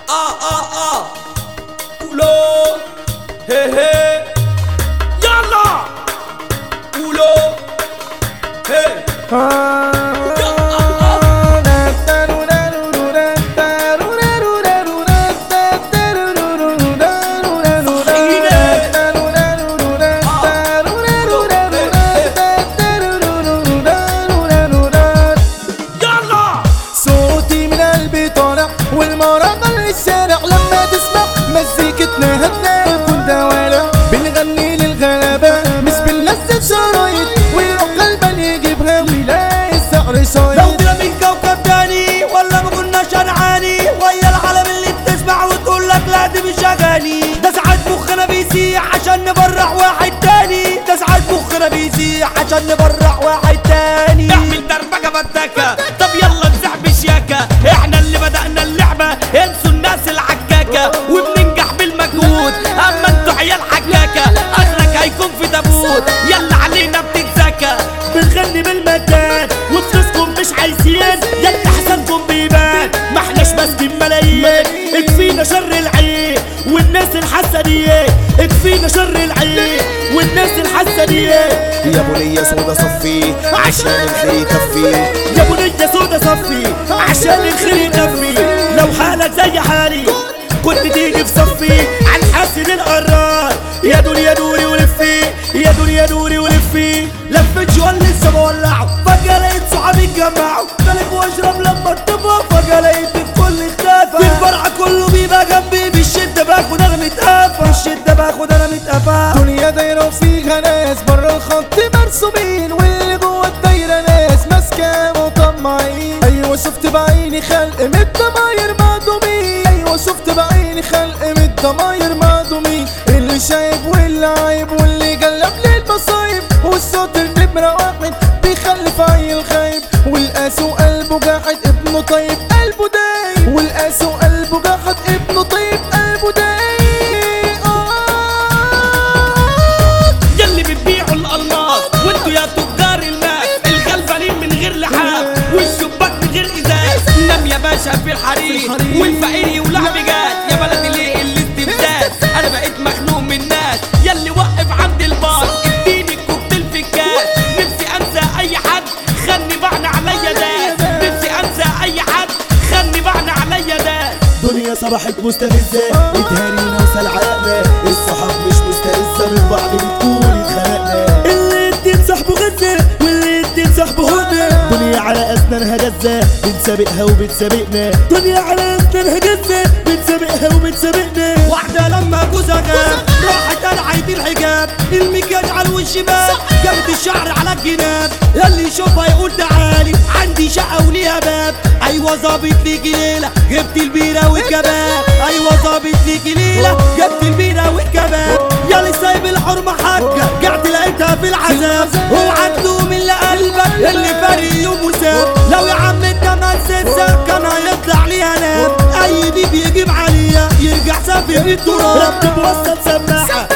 اه اه اه قولوا هي هي يلا قولوا هي يلا صوتي من قلبي طالع والمراقة للشارع لما تسمع مزيكتنا هتلاقي دوالع بنغني للغلابة مش بننزل شرايط ويروح قلبا يجيبها ويلاقي السعر لو شايط طلع من كوكب تاني ولا ما كناش هنعاني ويا العالم اللي بتسمع وتقول لك لا دي مش اغاني ده ساعات مخنا بيسيح عشان نبرح واحد تاني ده ساعات مخنا بيسيح عشان نبرح واحد تاني اعمل دربكه بدكه طب يلا امسح بشياكه احنا اللي بدأنا اللعبه انسوا الناس العكاكه وبننجح بالمجهود اما انتوا عيال حكاكه اخرك هيكون في تابوت يلا علينا بتتزكى بنغني بالمكان وفلوسكم مش عايزين يلا حسنكم بيبان ما احناش ماسكين ملايين اكفينا شر العين والناس الحسنية اكفينا شر العين والناس الحسنية يا بنية سودا صفي عشان الخير يكفي يا بنية سودا صفي عشان الخير يكفي لو حالك زي حالي كنت تيجي في صفي عن حسن القرار يا دنيا دوري ولفي يا دنيا دوري ولفي لفت جوال لسه بولعه فجأة لقيت صحابي اتجمعوا بلغ واشرب لما ارتفع فجأة لقيت الكل اختفى في الفرع كله بيبقى جنبي بالشدة باخد انا متقفى بالشدة باخد انا متقفى دنيا دايرة فيها ناس بره الخط مرسومين واللي جوه الدايرة ناس ماسكة وطماعين أيوة شفت بعيني خلق من الضماير معدومين أيوة شفت بعيني خلق من الضماير معدومين اللي شايب واللي عايب واللي جلب للمصايب والصوت النمرة واحد بيخلف عيل خايب والقاسو قلبه جاحد ابنه طيب قلبه دايب والقاسو قلبه جاحد ابنه طيب قلبه دايب آه يلي بتبيعوا الالماس وانتوا يا تجار الماس الغلبانين من غير لحاف والشباك من غير ازاز نام يا باشا في الحرير والفقير يولع بجاز يا بلدي ليه الاستفزاز انا بقيت مخنوق من الناس يلي وقف عند الباص اديني الكوكتيل في الكاس نفسي انسى اي حد خلني بعن عليا داس نفسي انسى اي حد خلني بعن عليا داس دنيا صبحت مستفزة اتهانينا وسلعقنا الصحاب مش مسترزة من بعض بتقول اتخانقنا اللي ادين صاحبه غزة واللي ادين صاحبه هنا دنيا على اسنانها جزة بنسابقها وبتسابقنا دنيا على اسنانها جزة بنسابقها وبتسابقنا واحدة لما جوزها جاب راحت قلعت الحجاب المكياج على الوش باب جابت الشعر على الجناب اللي يشوفها يقول تعالي عندي شقة وليها باب ايوه ظابط ليكي ليلة جبت البيرة والكباب ايوه ظابط ليكي ليلة جبت البيرة والكباب يا اللي سايب الحرمة حاجة قعدت لقيتها في العذاب اوعى تلوم اللي قلبك اللي فارق يوم وساب لو يا عم انت ما نسيتها كان هيطلع ليها نام اي بيبي يجيب عليها يرجع سافر التراب ركب وسط سماعة